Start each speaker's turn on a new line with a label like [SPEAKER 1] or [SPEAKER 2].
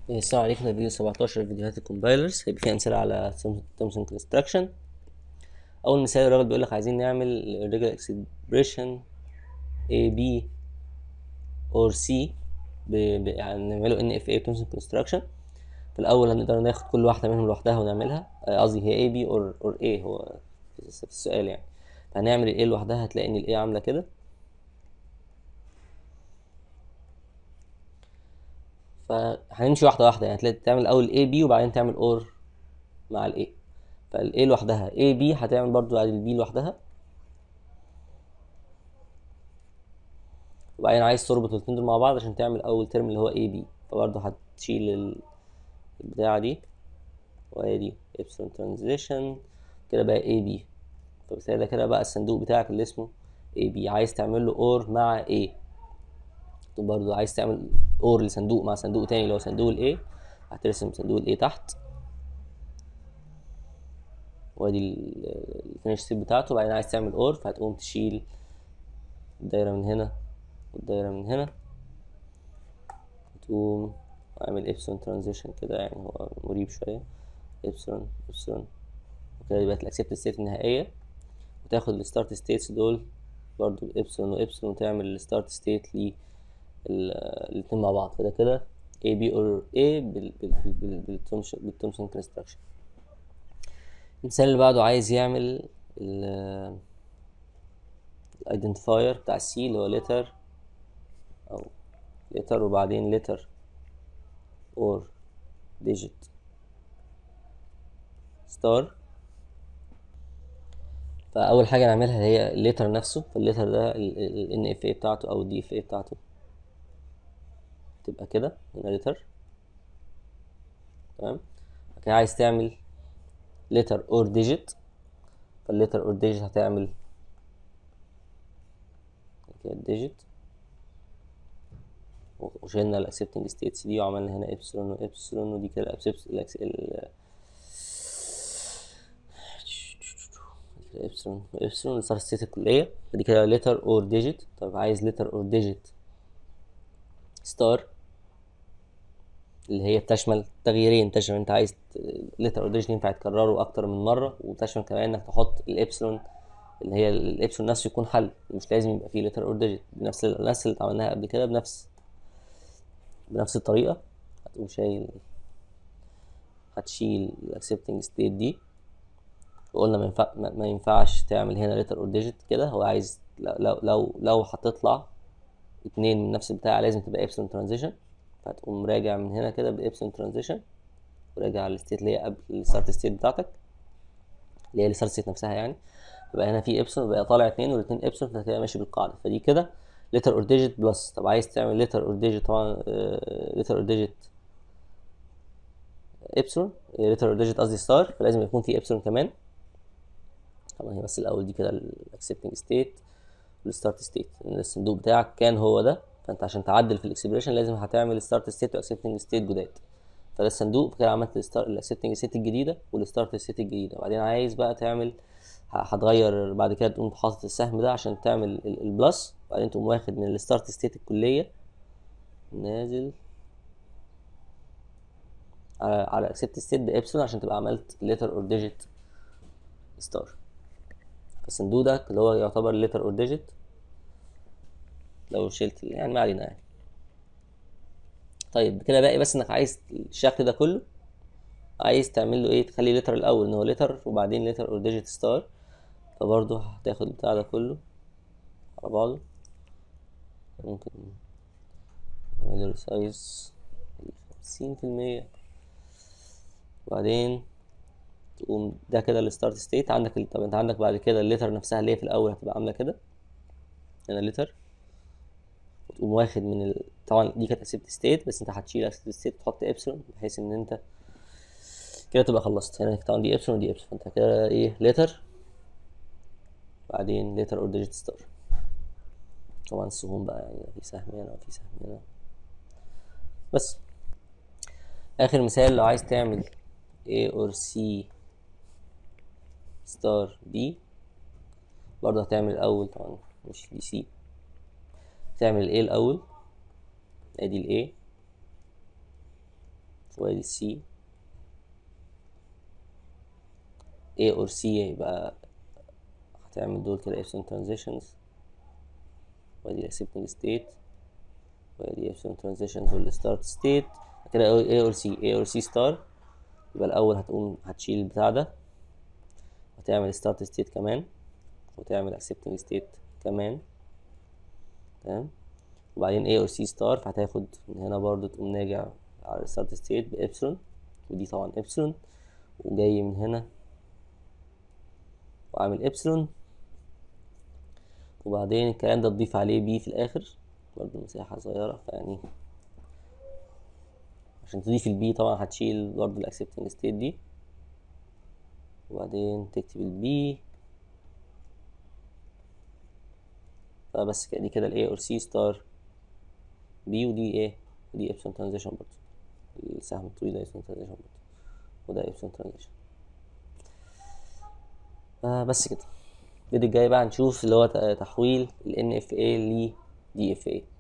[SPEAKER 1] السلام عليكم ده فيديو 17 فيديوهات الكومبايلرز هيبقى فيه امثله على تومسون كونستراكشن اول مثال الراجل بيقول لك عايزين نعمل regular expression a b or c ب... ب... يعني نعمله ان اف اي تومسون كونستراكشن في الاول هنقدر ناخد كل واحده منهم لوحدها ونعملها آه، قصدي هي a b or or a هو في السؤال يعني فهنعمل ال a لوحدها هتلاقي ان ال a عامله كده فهنمشي واحده واحده يعني هتلاقي تعمل اول A B وبعدين تعمل اور مع ال A فال A لوحدها A B هتعمل برضو بعد ال B لوحدها وبعدين عايز تربط الاتنين دول مع بعض عشان تعمل اول ترم اللي هو A B فبرضو هتشيل ال- البتاعه دي وهي دي epsilon transition كده بقى A B فبالتالي ده كده بقى الصندوق بتاعك اللي اسمه A B عايز تعمل له اور مع A برضو عايز تعمل اور لصندوق مع صندوق تاني اللي هو صندوق الاي هترسم صندوق الاي تحت وادي الفينش ستيب بتاعته وبعدين عايز تعمل اور فهتقوم تشيل الدايرة من هنا والدايرة من هنا وتقوم عامل ابسون ترانزيشن كده يعني هو مريب شوية ابسون ابسون وكده يبقى الاكسبت ستيت النهائية وتاخد الستارت ستيتس دول برضو ابسون وابسون وتعمل الستارت ستيت ليه الاتنين مع بعض فده كده A B or A بال بال بال بالتومسون بالتومسون كونستراكشن المثال اللي بعده عايز يعمل ال الايدنتيفاير بتاع السي اللي هو letter او letter وبعدين letter or digit star فأول حاجة نعملها هي الليتر نفسه فالليتر ده ال NFA بتاعته أو ال DFA بتاعته تبقى كده هنا لتر تمام كده عايز تعمل لتر اور ديجيت فاللتر اور ديجيت هتعمل كده ديجيت وشيلنا الاكسبتنج ستيتس دي وعملنا هنا ابسلون وابسلون ودي كده ابسلون ابسلون اللي صار ستيت الكلية دي كده لتر اور ديجيت طب عايز لتر اور ديجيت ستار اللي هي بتشمل تغييرين تشمل انت عايز لتر اوديشن ينفع تكرره اكتر من مره وتشمل كمان انك تحط الابسلون اللي هي الابسلون نفسه يكون حل مش لازم يبقى فيه لتر اوديجن بنفس نفس اللي عملناها قبل كده بنفس بنفس الطريقه هتقوم شايل هتشيل الاكسبتنج ستيت دي وقلنا ما, ينفع ما ينفعش تعمل هنا لتر اور كده هو عايز لو لو لو هتطلع اتنين من نفس البتاع لازم تبقى ابسلون ترانزيشن فهتقوم راجع من هنا كده بابسلون ترانزيشن وراجع على الستيت اللي هي قبل الستارت ستيت بتاعتك اللي هي الستارت ستيت نفسها يعني يبقى هنا في ابسلون بقى طالع اتنين والاتنين ابسلون فكده ماشي بالقاعده فدي كده لتر اور ديجيت بلس طب عايز تعمل لتر اور ديجيت طبعا لتر اور ديجيت ابسلون لتر اور ديجيت قصدي ستار فلازم يكون في ابسلون كمان طبعا هي بس الاول دي كده الاكسبتنج ستيت والستارت ستيت الصندوق بتاعك كان هو ده فانت عشان تعدل في الاكسبريشن لازم هتعمل ستارت ستيت واكسبتنج ستيت جداد فده الصندوق فكده عملت الاكسبتنج ستيت الجديده والستارت ستيت الجديده وبعدين عايز بقى تعمل هتغير بعد كده تقوم حاطط السهم ده عشان تعمل البلس وبعدين تقوم واخد من الستارت ستيت الكليه نازل على على اكسبت ستيت بابسلون عشان تبقى عملت لتر اور ديجيت ستار فالصندوق ده اللي هو يعتبر لتر اور ديجيت لو شلت يعني ما علينا يعني طيب كده باقي بس انك عايز الشكل ده كله عايز تعمل له ايه تخلي لتر الاول ان هو لتر وبعدين لتر اور ديجيت ستار فبرضه هتاخد البتاع ده كله على بعضه ممكن نعمل له سايز خمسين في المية وبعدين تقوم ده كده الستارت ستيت عندك ال... طب انت عندك بعد كده الليتر نفسها اللي هي في الاول هتبقى عامله كده هنا ليتر وتقوم واخد من ال... طبعا دي كانت اكسبت ستيت بس انت هتشيل اكسبت ستيت وتحط ابسلون بحيث ان انت كده تبقى خلصت هنا طبعا دي ابسلون ودي ابسلون فانت كده ايه ليتر بعدين ليتر اور ديجيت ستار طبعا السهوم بقى يعني في سهم هنا وفي سهم هنا بس اخر مثال لو عايز تعمل A or C ستار B برضه هتعمل الأول طبعا مش دي C تعمل ال A الأول ادي ال A وادي سي A or C يبقى هتعمل دول كده epsilon transitions وادي accepting state وادي epsilon transitions والstart state كده A or C A or C star يبقى الأول هتقوم هتشيل البتاع ده وتعمل start state كمان وتعمل accepting state كمان تمام وبعدين A or C star فهتاخد من هنا برضو تقوم ناجع على start state بإبسلون ودي طبعا إبسلون وجاي من هنا وعامل إبسلون وبعدين الكلام ده تضيف عليه بي في الآخر برضو مساحة صغيرة فيعني عشان تضيف البي طبعا هتشيل برضو الأكسبتنج ستيت دي وبعدين تكتب البي فبس كده دي كده ال A or C ستار B ودي ايه ودي epsilon transition برضه السهم الطويل ده epsilon transition برضه وده epsilon transition آه بس كده الفيديو الجاي بقى هنشوف اللي هو تحويل ال NFA ل DFA